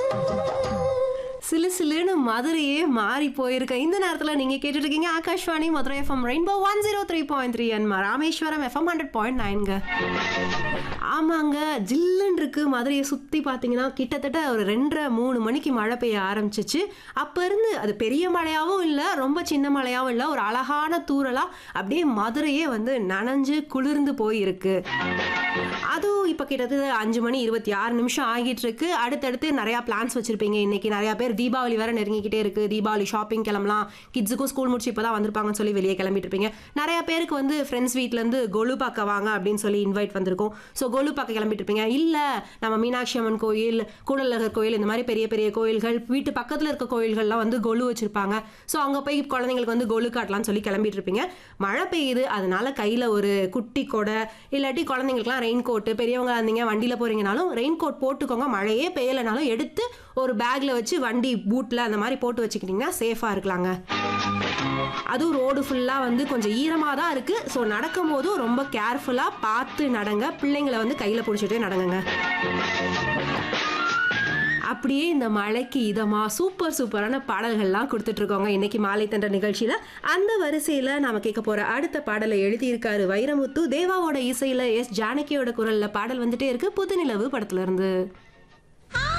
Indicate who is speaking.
Speaker 1: சிலு சிலுன்னு மதுரையே மாறி போயிருக்க இந்த நேரத்தில் நீங்கள் கேட்டுட்டு இருக்கீங்க Akashvani Madurai FM rainbow one zero three point three and Rameswaram FM hundred point நைன்ங்க ஆமாங்க ஜில்லுன்னு இருக்கு மதுரையை சுற்றி பார்த்தீங்கன்னா கிட்டத்தட்ட ஒரு ரெண்டரை மூணு மணிக்கு மழை பெய்ய ஆரம்பிச்சிச்சு அப்போ இருந்து அது பெரிய மழையாகவும் இல்லை ரொம்ப சின்ன மழையாகவும் இல்லை ஒரு அழகான தூறலாக அப்படியே மதுரையே வந்து நனைஞ்சு குளிர்ந்து போயிருக்கு அதுவும் இப்போ கிட்டத்தட்ட அஞ்சு மணி இருபத்தி ஆறு நிமிஷம் ஆகிட்டு இருக்கு அடுத்தடுத்து நிறையா பிளான்ஸ் வச்சிருப்பீங்க இன்னைக்கு நிறையா பேர் தீபாவளி வேற நெருங்கிக்கிட்டே இருக்கு தீபாவளி ஷாப்பிங் கிளம்பலாம் கிட்ஸுக்கும் ஸ்கூல் முடிச்சு இப்போ தான் வந்திருப்பாங்கன்னு சொல்லி வெளியே கிளம்பிட்டு இருப்பீங்க நிறையா பேருக்கு வந்து ஃப்ரெண்ட்ஸ் வீட்டிலேருந்து கொலு பார்க்க வாங்க அப்படின்னு சொல்லி இன்வைட் வந்திருக்கோம் ஸோ கொலு பார்க்க கிளம்பிட்டு இருப்பீங்க இல்லை நம்ம மீனாட்சி அம்மன் கோயில் கூடலகர் கோயில் இந்த மாதிரி பெரிய பெரிய கோயில்கள் வீட்டு பக்கத்தில் இருக்க கோயில்கள்லாம் வந்து கொலு வச்சிருப்பாங்க ஸோ அங்கே போய் குழந்தைங்களுக்கு வந்து கொலு காட்டலாம்னு சொல்லி கிளம்பிட்டு இருப்பீங்க மழை பெய்யுது அதனால கையில் ஒரு குட்டி கொடை இல்லாட்டி குழந்தைங்களுக்குலாம் ரெயின் கோட்டு பெரியவங்க இருந்தீங்க வண்டியில் போறீங்கனாலும் ரெயின் கோட் போட்டுக்கோங்க மழையே பெய்யலைனாலும் எடுத்து ஒரு பேக்கில் வச்சு வண்டி பூட்டில் அந்த மாதிரி போட்டு வச்சுக்கிட்டிங்கன்னா சேஃபாக இருக்கலாங்க அதுவும் ரோடு ஃபுல்லாக வந்து கொஞ்சம் ஈரமாக தான் இருக்குது ஸோ நடக்கும் போதும் ரொம்ப கேர்ஃபுல்லாக பார்த்து நடங்க பிள்ளைங்களை வந்து கையில் பிடிச்சிட்டே நடங்குங்க அப்படியே இந்த மழைக்கு இதமா சூப்பர் சூப்பரான பாடல்கள்லாம் கொடுத்துட்டு இருக்கோங்க இன்னைக்கு மாலை தன்ற நிகழ்ச்சியில அந்த வரிசையில நாம கேட்க போற அடுத்த பாடலை எழுதியிருக்காரு வைரமுத்து தேவாவோட இசையில எஸ் ஜானகியோட குரல்ல பாடல் வந்துட்டே இருக்கு புதுநிலவு படத்துல இருந்து